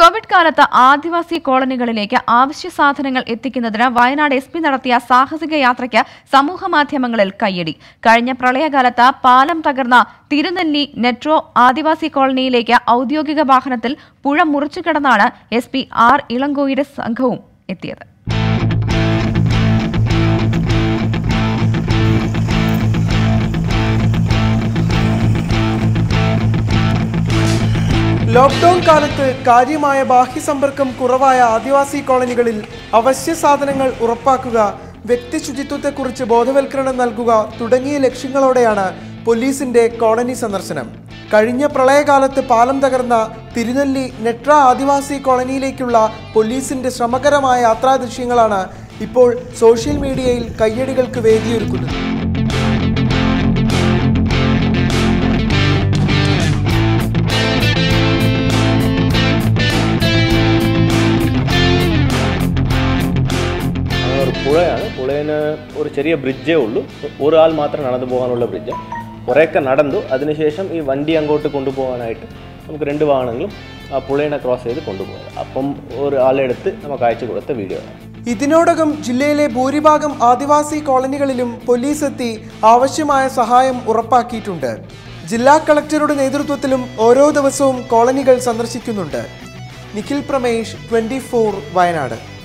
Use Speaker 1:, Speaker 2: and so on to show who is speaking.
Speaker 1: Covid കാലത്ത് ആദിവാസി കോളനികളിലേക്ക് അവശ്യ സാധനങ്ങൾ എത്തിക്കുന്നതിന് വയനാട് എസ് പി നടത്തിയ സാഹസിക യാത്രയ്ക്ക് സമൂഹമാധ്യമങ്ങളിൽ കയ്യടി കഴിഞ്ഞ പ്രളയകാലത്ത് പാലം തകർന്ന തിരുനെല്ലി നെട്രോ ആദിവാസി കോളനിയിലേക്ക് ഔദ്യോഗിക വാഹനത്തിൽ പുഴ മുറിച്ചു കിടന്നാണ് എസ് പി ആർ ഇളങ്കോയുടെ സംഘവും എത്തിയത്
Speaker 2: ലോക്ക്ഡൌൺ കാലത്ത് കാര്യമായ ബാഹ്യസമ്പർക്കം കുറവായ ആദിവാസി കോളനികളിൽ അവശ്യ സാധനങ്ങൾ ഉറപ്പാക്കുക വ്യക്തി ശുചിത്വത്തെക്കുറിച്ച് ബോധവൽക്കരണം നൽകുക തുടങ്ങിയ ലക്ഷ്യങ്ങളോടെയാണ് പോലീസിന്റെ കോളനി സന്ദർശനം കഴിഞ്ഞ പ്രളയകാലത്ത് പാലം തകർന്ന തിരുനെല്ലി നെട്ര ആദിവാസി കോളനിയിലേക്കുള്ള പോലീസിന്റെ ശ്രമകരമായ യാത്രാ ദൃശ്യങ്ങളാണ് ഇപ്പോൾ സോഷ്യൽ മീഡിയയിൽ കയ്യടികൾക്ക് വേദിയൊരുക്കുന്നത്
Speaker 3: അങ്ങനെ ഒരു പുഴയാണ് പുഴയിന് ഒരു ചെറിയ ബ്രിഡ്ജേ ഉള്ളൂ ഒരാൾ മാത്രം നടന്നു പോകാനുള്ള ബ്രിഡ്ജ് കുറേയൊക്കെ നടന്നു അതിനുശേഷം ഈ വണ്ടി അങ്ങോട്ട് കൊണ്ടുപോകാനായിട്ട് നമുക്ക് രണ്ട് വാഹനങ്ങളും ആ പുഴയിനെ ക്രോസ് ചെയ്ത് കൊണ്ടുപോകാം അപ്പം ഒരാളെടുത്ത് നമുക്ക് അയച്ചു കൊടുത്ത വീഡിയോ ആണ്
Speaker 2: ഇതിനോടകം ജില്ലയിലെ ഭൂരിഭാഗം ആദിവാസി കോളനികളിലും പോലീസ് എത്തി ആവശ്യമായ സഹായം ഉറപ്പാക്കിയിട്ടുണ്ട് ജില്ലാ കളക്ടറുടെ നേതൃത്വത്തിലും ഓരോ ദിവസവും കോളനികൾ സന്ദർശിക്കുന്നുണ്ട് നിഖിൽ പ്രമേഷ് ട്വന്റി വയനാട്